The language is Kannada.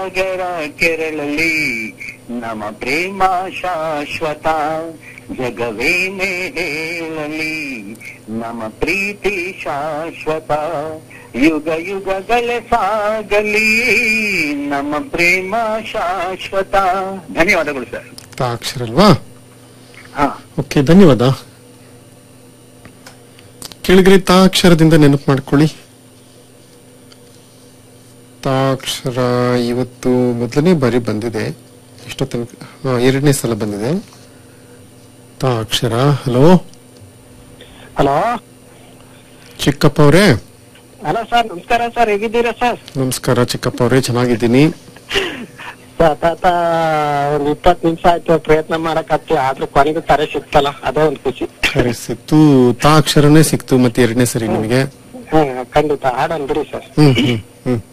ಸಾಗರ ಕೆರಳಲಿ ನಮ್ಮ ಪ್ರೇಮ ಶಾಶ್ವತ ಜಗವೇನೆ ಹೇಳಲಿ ನಮ್ಮ ಪ್ರೀತಿ ಶಾಶ್ವತ ಯುಗ ಯುಗಗಳ ಸಾಗಲಿ ನಮ್ಮ ಪ್ರೇಮ ಶಾಶ್ವತ ಧನ್ಯವಾದಗಳು ಸರ್ ತಾಕ್ಷರ ಅಲ್ವಾ ಹಾ ಓಕೆ ಧನ್ಯವಾದ ಕೆಳಗಡೆ ತಾಕ್ಷರದಿಂದ ನೆನಪು ಮಾಡ್ಕೊಳ್ಳಿ ತಾಕ್ಷರ ಇವತ್ತು ಮೊದಲನೇ ಬಾರಿ ಬಂದಿದೆ ಎಷ್ಟೋ ತನಕ ಹಾ, ಎರಡನೇ ಸಲ ಬಂದಿದೆ ತಾಕ್ಷರ ಹಲೋ ಹಲೋ ಚಿಕ್ಕಪ್ಪ ಅವರೇ ಹಲೋ ಸರ್ ನಮಸ್ಕಾರ ಸರ್ ಹೇಗಿದ್ದೀರಾ ಸರ್ ನಮಸ್ಕಾರ ಚಿಕ್ಕಪ್ಪ ಅವರೇ ಚೆನ್ನಾಗಿದ್ದೀನಿ ತಾತ ಒಂದ್ ಇಪ್ಪತ್ ನಿಮಿಷ ಆಯ್ತು ಪ್ರಯತ್ನ ಮಾಡಕ್ ಹತ್ತಿ ಆದ್ರೂ ಕೊನೆಗೂ ಕರೆ ಸಿಕ್ತಲ್ಲ ಅದೇ ಒಂದ್ ಖುಷಿ ಸರಿ ಸಿಕ್ತು ತಾಕ್ಷರನೇ ಸಿಕ್ತು ಮತ್ತೆ ಎರಡನೇ ಸರಿ ನಿಮಗೆ ಹ್ಮ್ ಖಂಡಿತ ಹಾಡನ್ ಬಿಡಿ ಸರ್ ಹ್ಮ್ ಹ್ಮ್ ಹ್ಮ್